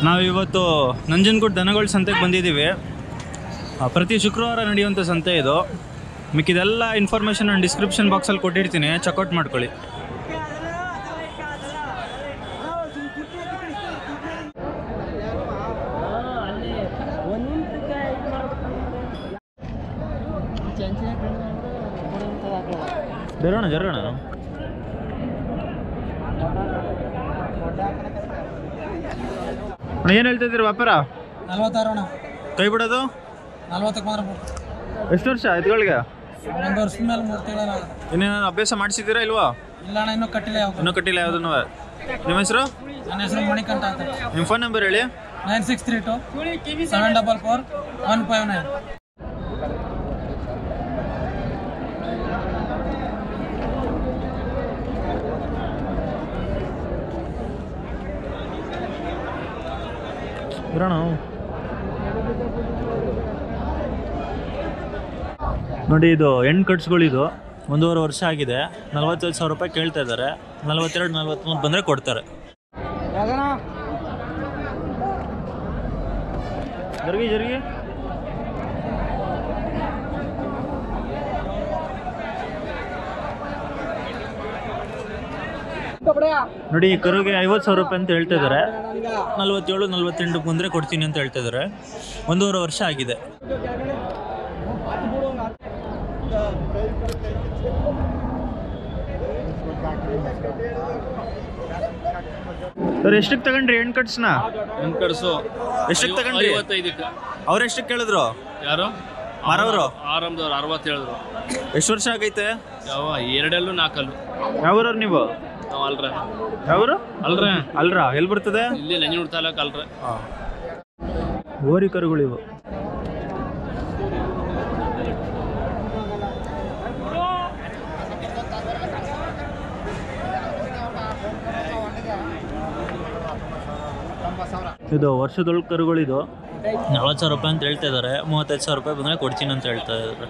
ನಾವಿವತ್ತು ನಂಜನಗೂಡು ದನಗಳ ಸಂತೆಗೆ ಬಂದಿದ್ದೀವಿ ಆ, ಪ್ರತಿ ಶುಕ್ರವಾರ ನಡೆಯುವಂಥ ಸಂತೆ ಇದು ಮಿಕ್ಕಿದೆಲ್ಲ ಇನ್ಫಾರ್ಮೇಷನ್ ನಾನು ಡಿಸ್ಕ್ರಿಪ್ಷನ್ ಬಾಕ್ಸಲ್ಲಿ ಕೊಟ್ಟಿರ್ತೀನಿ ಚೆಕ್ಔಟ್ ಮಾಡ್ಕೊಳ್ಳಿ ಜರೋಣ ಜರೋಣ ಏನು ಹೇಳ್ತಾ ಇದ್ದೀರಿ ವ್ಯಾಪಾರ ನಲ್ವತ್ತಾರು ಅಣ್ಣ ಕೈ ಬಿಡೋದು ನಲ್ವತ್ತಕ್ಕೆ ಮಾತ್ರ ಎಷ್ಟು ವರ್ಷ ಎತ್ಗಳಿಗೆ ಒಂದು ವರ್ಷದ ಮೇಲೆ ಮೂರು ತಿಂಗಳ ಇನ್ನೇನು ಅಭ್ಯಾಸ ಮಾಡಿಸಿದ್ದೀರಾ ಇಲ್ವಾ ಇಲ್ಲ ಅಣ್ಣ ಇನ್ನೂ ಕಟ್ಟಿಲ್ಲ ಯಾವ ಇನ್ನೂ ಕಟ್ಟಿಲ್ಲ ಯಾವುದನ್ನು ನಿಮ್ಮ ಹೆಸರು ನನ್ನ ಹೆಸರು ಮಣಿಕಂಠ ಅಂತ ನಿಮ್ಮ ಫೋನ್ ನಂಬರ್ ಹೇಳಿ nine six three two seven double four one five nine ಬರೋಣ ನೋಡಿ ಇದು ಹೆಣ್ಣು ಕಟ್ಸ್ಗಳಿದು ಒಂದೂವರೆ ವರ್ಷ ಆಗಿದೆ ನಲ್ವತ್ತೈದು ಸಾವಿರ ರೂಪಾಯಿ ಕೇಳ್ತಾ ಇದ್ದಾರೆ ನಲ್ವತ್ತೆರಡು ನಲ್ವತ್ತ್ಮೂರು ಬಂದರೆ ಕೊಡ್ತಾರೆ ಜರುಗಿ ಜರುಗಿ ನೋಡಿ ಈ ಕರುಗೆ ಐವತ್ತು ಸಾವಿರ ರೂಪಾಯಿ ಅಂತ ಹೇಳ್ತಾ ಇದ್ದಾರೆ ನಲ್ವತ್ತೇಳು ನಲ್ವತ್ತೆಂಟು ಬಂದರೆ ಕೊಡ್ತೀನಿ ಅಂತ ಹೇಳ್ತಾ ಇದ್ದಾರೆ ಒಂದೂವರೆ ವರ್ಷ ಆಗಿದೆ ಸರ್ ಎಷ್ಟಕ್ಕೆ ತಗೊಂಡ್ರಿ ಹೆಣ್ಣು ಕಟ್ಸ್ನ ಹೆಣ್ ಕಡ್ಸು ಎಷ್ಟಕ್ಕೆ ತಗೊಂಡ್ರಿ ಐವತ್ತೈದಕ್ಕೆ ಅವ್ರು ಎಷ್ಟಕ್ಕೆ ಕೇಳಿದ್ರು ಯಾರು ಮಾರವರು ಆರಂಭದವ್ರು ಅರವತ್ತು ಹೇಳಿದ್ರು ಎಷ್ಟು ವರ್ಷ ಆಗೈತೆ ಯಾವ ಎರಡಲ್ಲೂ ನಾಲ್ಕಲ್ಲು ಯಾವ್ರವ್ರು ನೀವು ನಾವು ಅಲ್ರ ಯಾವರು ಅಲ್ರ ಅಲ್ರಾ ಎಲ್ಲಿ ಬರ್ತದೆ ಇಲ್ಲಿ ನಂಜನೂರು ತಾಲೂಕು ಅಲ್ರ ಓರಿ ಕರುಗಳಿವು ಇದು ವರ್ಷದೊಳಗೆ ಕರುಗಳಿದು ನಲ್ವತ್ತು ಸಾವಿರ ರೂಪಾಯಿ ಅಂತ ಹೇಳ್ತಾ ಇದ್ದಾರೆ ಮೂವತ್ತೈದು ಸಾವಿರ ರೂಪಾಯಿ ಬಂದರೆ ಕೊಡ್ತೀನಿ ಅಂತ ಹೇಳ್ತಾ ಇದ್ದಾರೆ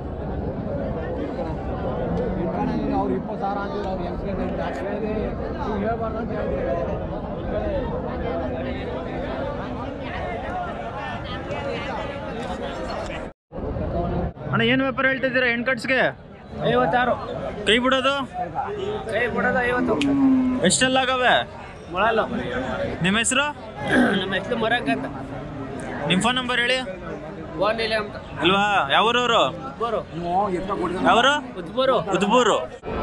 ಅವ್ರು ಇಪ್ಪತ್ತು ಸಾವಿರ ಅಂತಿದ್ರು ಅವ್ರು ಹೆಂಗೆ ಹೇಳ್ಬಾರ್ದು ಅಂತ ಅಣ್ಣ ಏನು ವ್ಯಾಪಾರ ಹೇಳ್ತಾ ಇದ್ದೀರಾ ಹೆಣ್ಣು ಕಟ್ಸ್ಗೆ ಐವತ್ತಾರು ಕೈ ಬಿಡೋದು ಕೈ ಬಿಡೋದು ಐವತ್ತು ಎಷ್ಟೆಲ್ಲ ಆಗವೆ ಮೊಳಲ್ಲ ನಿಮ್ಮ ಹೆಸರು ನಮ್ಮ ಹೆಸರು ಮರಕ್ ಅಂತ ನಿಮ್ಮ ಫೋನ್ ನಂಬರ್ ಹೇಳಿ ಗೋಂಡಿಲೆ ಅಂತ ಇಲ್ವಾ ಯಾವೂರವರು ಬರು ಯಾವರು ಉದ್ಬರು ಉದ್ಬೂರು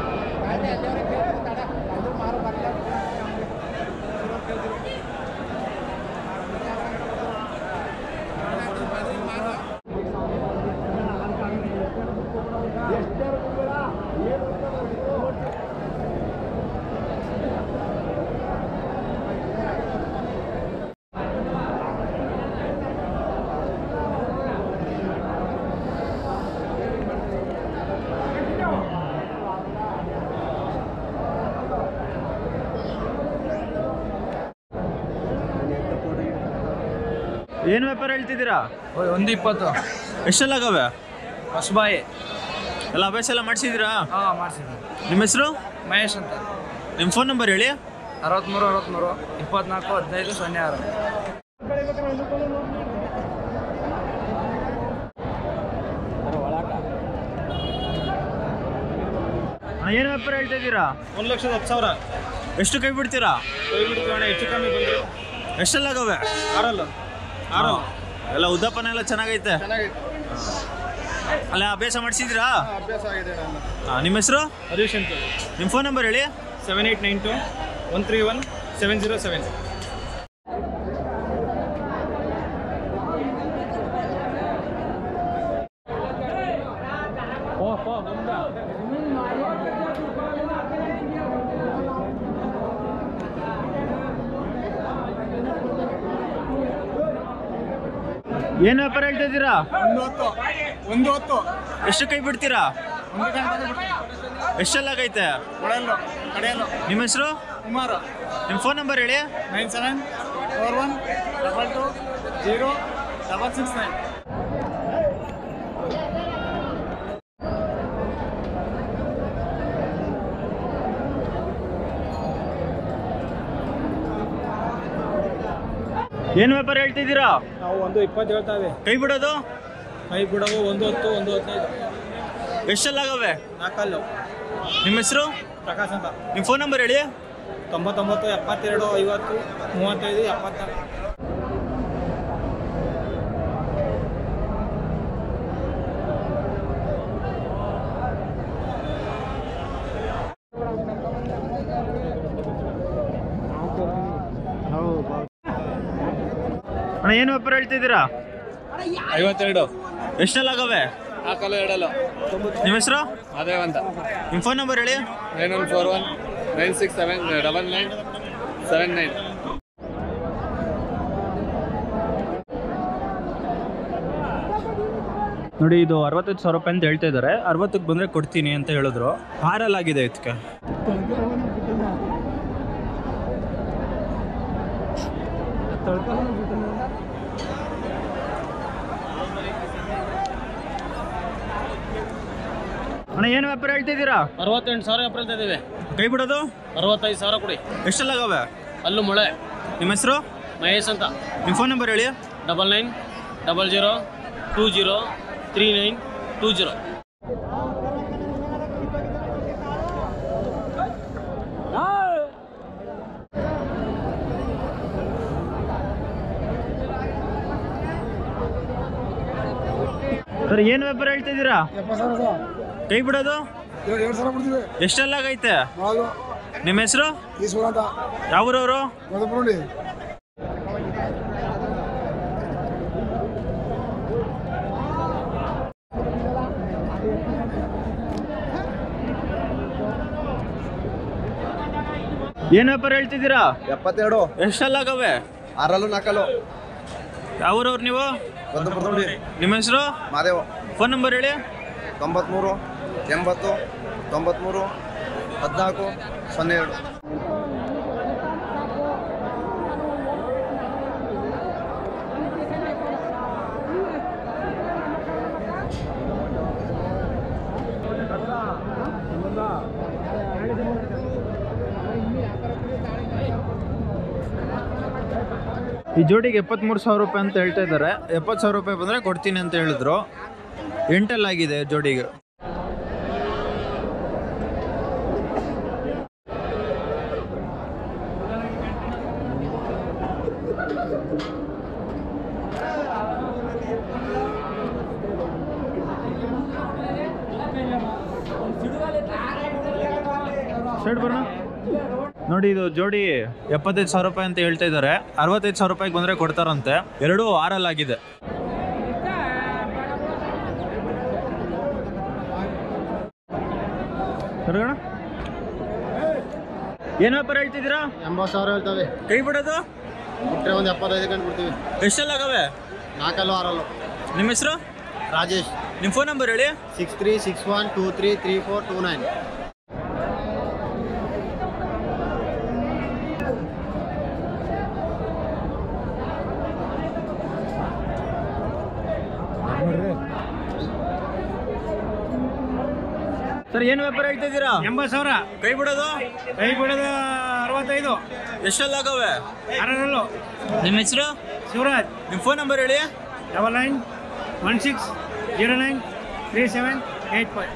ಏನು ವ್ಯಾಪಾರ ಹೇಳ್ತಿದ್ದೀರಾ ಒಂದು ಇಪ್ಪತ್ತು ಎಷ್ಟೆಲ್ಲ ಆಗವೆ ಹೊಸಬಾಯಿ ಎಲ್ಲ ಅಭ್ಯಾಸ ಎಲ್ಲ ಮಾಡಿಸಿದ್ದೀರಾ ಹಾಂ ಮಾಡಿಸಿದ್ರು ನಿಮ್ಮ ಹೆಸರು ಮಹೇಶ್ ಅಂತ ನಿಮ್ಮ ಫೋನ್ ನಂಬರ್ ಹೇಳಿ ಅರವತ್ತ್ಮೂರು ಅರವತ್ತ್ಮೂರು ಇಪ್ಪತ್ನಾಲ್ಕು ಹದಿನೈದು ಸೊನ್ನೆ ಆರು ಏನು ವ್ಯಾಪಾರ ಹೇಳ್ತಾ ಇದ್ದೀರಾ ಒಂದು ಲಕ್ಷದ ಹತ್ತು ಸಾವಿರ ಎಷ್ಟು ಕೈ ಬಿಡ್ತೀರಾ ಕೈ ಬಿಡ್ತೀವಿ ಅಣ್ಣ ಹೆಚ್ಚು ಕಮ್ಮಿ ಬಂದರೆ ಎಷ್ಟೆಲ್ಲ ಆಗವೆ ಆರಲ್ಲ ಆರಲ್ಲ ಎಲ್ಲ ಉದ್ದಪ್ಪನ ಎಲ್ಲ ಚೆನ್ನಾಗೈತೆ ಚೆನ್ನಾಗೈತೆ ಅಲ್ಲ ಅಭ್ಯಾಸ ಮಾಡಿಸಿದ್ದೀರಾ ಅಭ್ಯಾಸ ಆಗಿದೆ ಅಣ್ಣ ನಿಮ್ಮ ಹೆಸರು ಹರೀಶ್ ಅಂತ ನಿಮ್ಮ ಫೋನ್ ನಂಬರ್ ಹೇಳಿ seven eight nine two one three one seven zero seven ಏನು ವ್ಯಾಪಾರ ಹೇಳ್ತಾ ಇದ್ದೀರಾ ಒಂದು ಹೊತ್ತು ಒಂದು ಹೊತ್ತು ಎಷ್ಟು ಕೈ ಬಿಡ್ತೀರಾ ಒಂದು ಗಂಟೆ ಎಷ್ಟೆಲ್ಲ ಆಗೈತೆ ಕೊಡಲ್ಲು ಕಡೆಯಲ್ಲು ನಿಮ್ಮ ಹೆಸರು ಕುಮಾರ ನಿಮ್ಮ ಫೋನ್ ನಂಬರ್ ಹೇಳಿ nine seven four one double two zero double six nine ಏನು ವ್ಯಾಪಾರ ಹೇಳ್ತಿದ್ದೀರಾ ನಾವು ಒಂದು ಇಪ್ಪತ್ತು ಹೇಳ್ತಾ ಇವೆ ಕೈ ಬಿಡೋದು ಕೈ ಬಿಡೋವು ಒಂದು ಹತ್ತು ಒಂದು ಹದಿನೈದು ಎಷ್ಟೆಲ್ಲಾಗವೆ ನಾಲ್ಕಲ್ಲು ನಿಮ್ಮ ಹೆಸರು ಪ್ರಕಾಶ್ ಅಂತ ನಿಮ್ಮ ಫೋನ್ ನಂಬರ್ ಹೇಳಿ ತೊಂಬತ್ತೊಂಬತ್ತು ಎಪ್ಪತ್ತೆರಡು ಐವತ್ತು ಮೂವತ್ತೈದು ಎಪ್ಪತ್ತಾರು ಅಣ್ಣ ಏನು ವ್ಯಾಪಾರ ಹೇಳ್ತಿದ್ದೀರಾ ಐವತ್ತೆರಡು ಎಷ್ಟೆಲ್ಲಾಗವೆ ನಾಲ್ಕಲ್ಲು ಎರಡಲ್ಲು ನಿಮ್ಮ ಹೆಸರು ಅದೇ ಅಂತ ನಿಮ್ಮ ಫೋನ್ ನಂಬರ್ ಹೇಳಿ nine one four one nine six seven double nine seven nine ನೋಡಿ ಇದು ಅರವತ್ತೈದು ಸಾವಿರ ರೂಪಾಯಿ ಅಂತ ಹೇಳ್ತಾ ಇದ್ದಾರೆ ಅರವತ್ತಕ್ಕೆ ಬಂದರೆ ಕೊಡ್ತೀನಿ ಅಂತ ಹೇಳಿದ್ರು ಆರಲ್ಲಾಗಿದೆ ಇದಕ್ಕೆ ಅಣ್ಣ ಏನು ವ್ಯಾಪಾರ ಹೇಳ್ತಿದ್ದೀರಾ ಅರವತ್ತೆಂಟು ಸಾವಿರ ಏಪ್ರಿಲ್ ಇದ್ದೀವಿ ಕೈ ಬಿಡೋದು ಅರವತ್ತೈದು ಸಾವಿರ ಕೊಡಿ ಎಷ್ಟೆಲ್ಲಾಗವೆ ಅಲ್ಲೂ ಮೊಳೆ ನಿಮ್ಮ ಹೆಸರು ಮಹೇಶ್ ಅಂತ ನಿಮ್ಮ ಫೋನ್ ನಂಬರ್ ಹೇಳಿ double nine double zero two zero three nine two zero sir ಏನು ವ್ಯಾಪಾರ ಹೇಳ್ತಿದ್ದೀರಾ ಎಪ್ಪತ್ತು ಸಾವಿರ ಸರ್ ಕೈ ಬಿಡೋದು ಎರಡು ಎರಡು ಸಾವಿರ ಕೊಡ್ತೀವಿ ಎಷ್ಟೆಲ್ಲಾಗೈತೆ ಮಾಡೋದು ನಿಮ್ಮ ಹೆಸರು ಈಶ್ವರ ಅಂತ ಯಾವೂರವರು ಮಧುಪುರಳ್ಳಿ ಏನು ವ್ಯಾಪಾರ ಹೇಳ್ತಿದ್ದೀರಾ ಎಪ್ಪತ್ತೆರಡು ಎಷ್ಟೆಲ್ಲಾಗವೆ ಆರಲ್ಲು ನಾಲ್ಕಲ್ಲು ಯಾವೂರವ್ರು ನೀವು ಮಧುಪುರಳ್ಳಿ ನಿಮ್ಮ ಹೆಸರು ಮಾದೇವ ಫೋನ್ ನಂಬರ್ ಹೇಳಿ ತೊಂಬತ್ಮೂರು ಎಂಬತ್ತು ತೊಂಬತ್ಮೂರು ಹದಿನಾಲ್ಕು ಸೊನ್ನೆ ಎರಡು ಈ ಜೋಡಿಗೆ ಎಪ್ಪತ್ತ್ಮೂರು ಸಾವಿರ ರೂಪಾಯಿ ಅಂತ ಹೇಳ್ತಾ ಇದ್ದಾರೆ ಎಪ್ಪತ್ತು ಸಾವಿರ ರೂಪಾಯಿ ಬಂದರೆ ಕೊಡ್ತೀನಿ ಅಂತ ಹೇಳಿದ್ರು ಎಂಟಲ್ಲಾಗಿದೆ ಜೋಡಿಗೆ ಸೈಡ್ ಬರೋಣ ನೋಡಿ ಇದು ಜೋಡಿ ಎಪ್ಪತ್ತೈದು ಸಾವಿರ ರೂಪಾಯಿ ಅಂತ ಹೇಳ್ತಾ ಇದ್ದಾರೆ ಅರವತ್ತೈದು ಸಾವಿರ ರೂಪಾಯಿಗೆ ಬಂದರೆ ಕೊಡ್ತಾರಂತೆ ಎರಡೂ ಆರಲ್ಲಾಗಿದೆ ಸರಿಗಣ ಏನು ವ್ಯಾಪಾರ ಹೇಳ್ತಿದ್ದೀರಾ ಎಂಬತ್ತು ಸಾವಿರ ಹೇಳ್ತವೆ ಕೈ ಬಿಡೋದು ಬಿಟ್ಟರೆ ಒಂದು ಎಪ್ಪತ್ತೈದು ಗಂಟೆ ಬಿಡ್ತೀವಿ ಎಷ್ಟೆಲ್ಲಾಗವೆ ನಾಲ್ಕಲ್ಲು ಆರಲ್ಲು ನಿಮ್ಮ ಹೆಸರು ರಾಜೇಶ್ ನಿಮ್ಮ ಫೋನ್ ನಂಬರ್ ಹೇಳಿ six three six one two three three four two nine sir ಏನು ವ್ಯಾಪಾರ ಹೇಳ್ತಿದ್ದೀರಾ ಎಂಬತ್ತು ಸಾವಿರ ಕೈ ಬಿಡೋದು ಕೈ ಬಿಡೋದು ಅರವತ್ತೈದು ಎಷ್ಟೆಲ್ಲಾಗವೆ ಆರಲ್ಲು ನಿಮ್ಮ ಹೆಸರು ಶಿವರಾಜ್ ನಿಮ್ಮ ಫೋನ್ ನಂಬರ್ ಹೇಳಿ double nine one six zero nine three seven eight five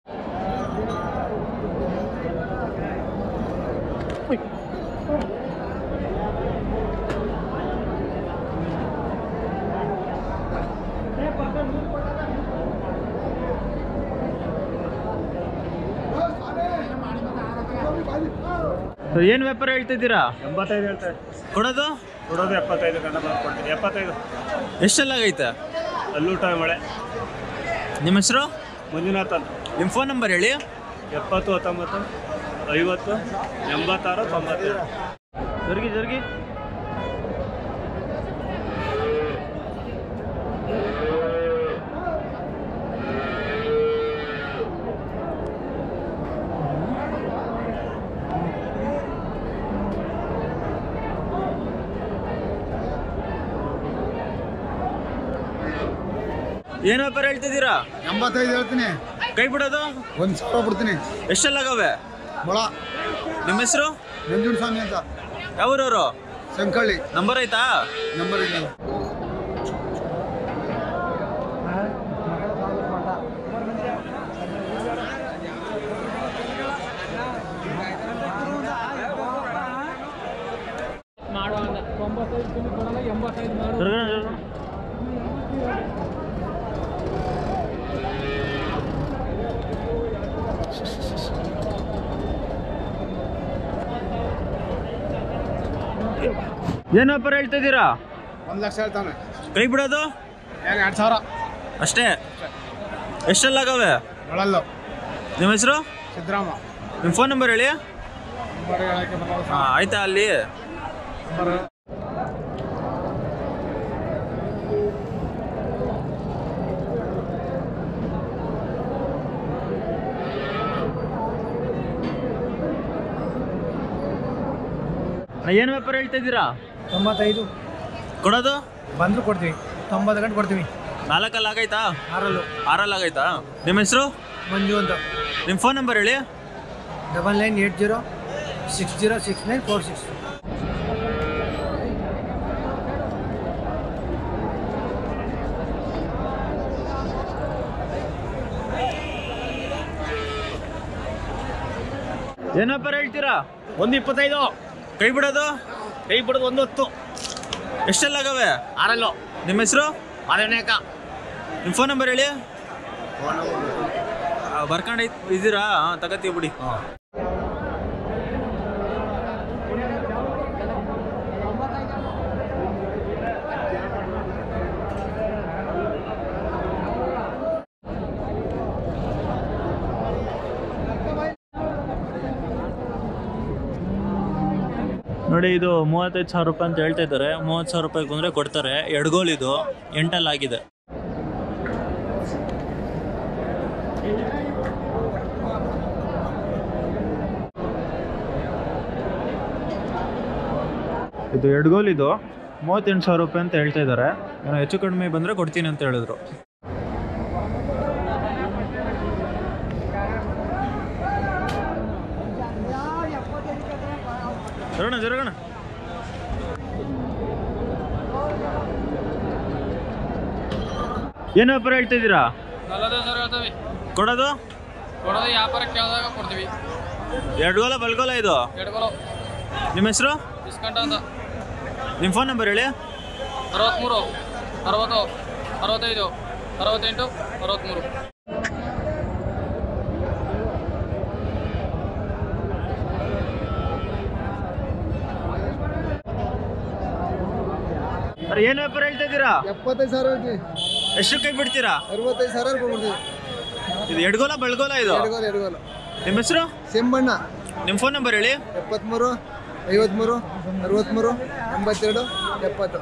sir ಏನು ವ್ಯಾಪಾರ ಹೇಳ್ತಿದ್ದೀರಾ ಎಂಬತ್ತೈದು ಹೇಳ್ತಾರೆ ಕೊಡೋದು ಕೊಡೋದು ಎಪ್ಪತ್ತೈದು ಗಂಟೆ ಕೊಡ್ತೀನಿ ಎಪ್ಪತ್ತೈದು ಎಷ್ಟೆಲ್ಲಾಗೈತೆ ಅಲ್ಲೂಟ ಮಳೆ ನಿಮ್ಮ ಹೆಸರು ಮಂಜುನಾಥ್ ಅಂತ ನಿಮ್ಮ ಫೋನ್ ನಂಬರ್ ಹೇಳಿ ಎಪ್ಪತ್ತು ಹತ್ತೊಂಬತ್ತು ಐವತ್ತು ಎಂಬತ್ತಾರು ತೊಂಬತ್ತೇಳು ಜರುಗಿ ಜರುಗಿ ಏನು ವ್ಯಾಪಾರ ಹೇಳ್ತಿದ್ದೀರಾ ಎಂಬತ್ತೈದು ಹೇಳ್ತೀನಿ ಕೈ ಬಿಡೋದು ಒಂದು ಸಾವಿರ ಬಿಡ್ತೀನಿ ಎಷ್ಟೆಲ್ಲಾಗವೆ ಮೊಳ ನಿಮ್ಮ ಹೆಸರು ನಂಜುಂಡ ಸ್ವಾಮಿ ಅಂತ ಯಾವೂರವರು ಸಂಕಳ್ಳಿ ನಂಬರ್ ಆಯ್ತಾ ನಂಬರ್ ಇಲ್ಲ ಜರುಗಣ, ಜರುಗಣ. ಏನ್ ವ್ಯಾಪಾರ ಹೇಳ್ತಿದ್ದೀರಾ ಒಂದು ಲಕ್ಷ ಹೇಳ್ತಾನೆ ಕೈ ಬಿಡೋದು ಏನು ಎರಡು ಸಾವಿರ ಅಷ್ಟೇ ಎಷ್ಟೆಲ್ಲ ಆಗವೆ ಒಳಲ್ಲು ನಿಮ್ಮ ಹೆಸರು ಸಿದ್ದರಾಮ ನಿಮ್ಮ ಫೋನ್ ನಂಬರ್ ಹೇಳಿ ನಂಬರ್ ಹೇಳಕ್ಕೆ ಬರಲ್ಲ ಹಾಂ ಆಯ್ತಾ ಅಲ್ಲಿ ನಂಬರ್ ಏನು ವ್ಯಾಪಾರ ಹೇಳ್ತಾ ಇದ್ದೀರಾ ತೊಂಬತ್ತೈದು ಕೊಡೋದು ಬಂದರೂ ಕೊಡ್ತೀವಿ ತೊಂಬತ್ತು ಗಂಟೆ ಕೊಡ್ತೀವಿ ನಾಲ್ಕಲ್ಲಿ ಆಗೈತಾ ಆರಲ್ಲು ಆರಲ್ಲಿ ಆಗೈತಾ ನಿಮ್ಮ ಹೆಸರು ಮಂಜು ಅಂತ ನಿಮ್ಮ ಫೋನ್ ನಂಬರ್ ಹೇಳಿ double nine eight zero six zero six nine four six ಏನು ವ್ಯಾಪಾರ ಹೇಳ್ತೀರಾ ಒಂದು ಇಪ್ಪತ್ತೈದು ಕೈ ಬಿಡೋದು ಕೈ ಬಿಡೋದು ಒಂದು ಹೊತ್ತು ಎಷ್ಟೆಲ್ಲ ಆಗವೆ ಆರಲ್ಲು ನಿಮ್ಮ ಹೆಸರು ಮಾದೇವನೇಕ ನಿಮ್ಮ ಫೋನ್ ನಂಬರ್ ಹೇಳಿ ಬರ್ಕೊಂಡು ಇದ್ದೀರಾ ಹಾಂ ತಗತ್ತೀವಿ ಬಿಡಿ ನೋಡಿ ಇದು ಮೂವತ್ತೈದು ಸಾವಿರ ರೂಪಾಯಿ ಅಂತ ಹೇಳ್ತಾ ಇದ್ದಾರೆ ಮೂವತ್ತು ಸಾವಿರ ರೂಪಾಯಿ ಬಂದರೆ ಕೊಡ್ತಾರೆ ಎಡ್ಗೋಲ್ ಇದು ಎಂಟಲ್ಲಿ ಆಗಿದೆ ಇದು ಎಡ್ಗೋಲ್ ಇದು ಮೂವತ್ತೆಂಟು ಸಾವಿರ ರೂಪಾಯಿ ಅಂತ ಹೇಳ್ತಾ ಇದ್ದಾರೆ ಏನೋ ಹೆಚ್ಚು ಕಡಿಮೆ ಬಂದರೆ ಕೊಡ್ತೀನಿ ಅಂತ ಹೇಳಿದ್ರು ಜರುಗಣ ಜರುಗಣ ಏನು ವ್ಯಾಪಾರ ಹೇಳ್ತಿದ್ದೀರಾ ನಲವತ್ತೈದು ಸಾವಿರ ಹೇಳ್ತೀವಿ ಕೊಡೋದು ಕೊಡೋದು ವ್ಯಾಪಾರಕ್ಕೆ ಕೇಳಿದಾಗ ಕೊಡ್ತೀವಿ ಎರಡು ಗೋಲ ಬಲ್ಗೋಲ ಇದು ಎರಡು ಗೋಲು ನಿಮ್ಮ ಹೆಸರು ಡಿಸ್ಕೌಂಟ್ ಅಂತ ನಿಮ್ಮ ಫೋನ್ ನಂಬರ್ ಹೇಳಿ ಅರವತ್ತ್ಮೂರು ಅರವತ್ತು ಅರವತ್ತೈದು ಅರವತ್ತೆಂಟು ಅರವತ್ತ್ಮೂರು ಅರೆ ಏನು ವ್ಯಾಪಾರ ಹೇಳ್ತಾ ಇದ್ದೀರಾ ಎಪ್ಪತ್ತೈದು ಸಾವಿರ ಹೇಳ್ತೀವಿ ಎಷ್ಟು ಕೈ ಬಿಡ್ತೀರಾ ಅರವತ್ತೈದು ಸಾವಿರ ಕೊಡ್ಬಿಡ್ತೀವಿ ಇದು ಎಡ್ಗೋಲ ಬಲ್ಗೋಲ ಇದು ಎಡಗೋಲು ಎಡಗೋಲು ನಿಮ್ಮ ಹೆಸರು ಸೆಂಬಣ್ಣ ನಿಮ್ಮ ಫೋನ್ ನಂಬರ್ ಹೇಳಿ ಎಪ್ಪತ್ತ್ಮೂರು ಐವತ್ತ್ಮೂರು ಅರವತ್ತ್ಮೂರು ಎಂಬತ್ತೆರಡು ಎಪ್ಪತ್ತು